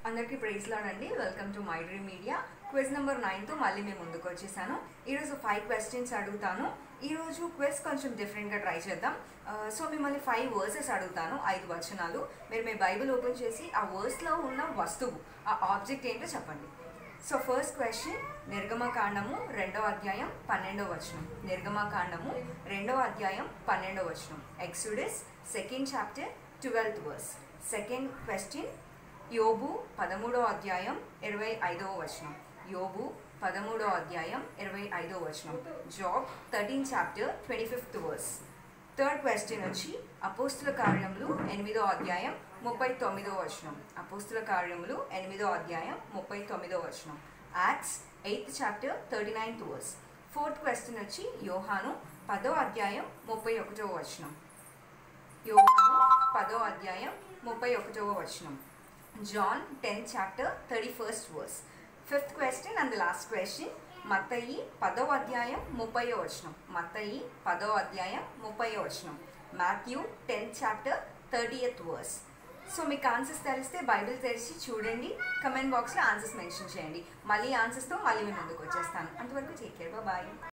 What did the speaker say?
అందరికీ ప్రైజ్ లాడండి welcome to my dream media quiz number నైన్తో మళ్ళీ మేము ముందుకు వచ్చేసాను ఈరోజు ఫైవ్ క్వశ్చన్స్ అడుగుతాను ఈరోజు క్విజ్ కొంచెం డిఫరెంట్గా ట్రై చేద్దాం సో మిమ్మల్ని ఫైవ్ వర్సెస్ అడుగుతాను ఐదు వచనాలు మీరు మీ బైబిల్ ఓపెన్ చేసి ఆ వర్స్లో ఉన్న వస్తువు ఆ ఆబ్జెక్ట్ ఏంటో చెప్పండి సో ఫస్ట్ క్వశ్చన్ నిర్గమకాండము రెండవ అధ్యాయం పన్నెండవ వచనం నిర్గమకాండము రెండవ అధ్యాయం పన్నెండవ వచనం Exodus second chapter twelfth verse second question యోబు పదమూడవ అధ్యాయం ఇరవై ఐదవ వచనం యోబు పదమూడవ అధ్యాయం ఇరవై ఐదవ వచనం Job thirteen chapter twenty fifth verse third question వచ్చి అపోస్తుల కార్యములు ఎనిమిదో అధ్యాయం ముప్పై తొమ్మిదో వచనం అపోస్తుల కార్యములు ఎనిమిదో అధ్యాయం ముప్పై తొమ్మిదో వచనం Acts eighth chapter thirty ninth verse fourth question వచ్చి యోహాను పదో అధ్యాయం ముప్పై ఒకటో వచనం యోహాను పదో అధ్యాయం ముప్పై ఒకటవ వచనం John tenth chapter thirty first verse fifth question and last question మత్తయి పదో అధ్యాయం ముప్పై వచనం మత్తయి పదో అధ్యాయం ముప్పై వచనం Matthew tenth chapter thirtieth verse so మీకు ఆన్సర్స్ తెలిస్తే బైబిల్ తెరిచి చూడండి కమెంట్ బాక్స్లో ఆన్సర్స్ మెన్షన్ చేయండి మళ్ళీ ఆన్సర్స్తో మళ్ళీ మీ ముందుకు వచ్చేస్తాను అంతవరకు టేక్ కేర్ బాయ్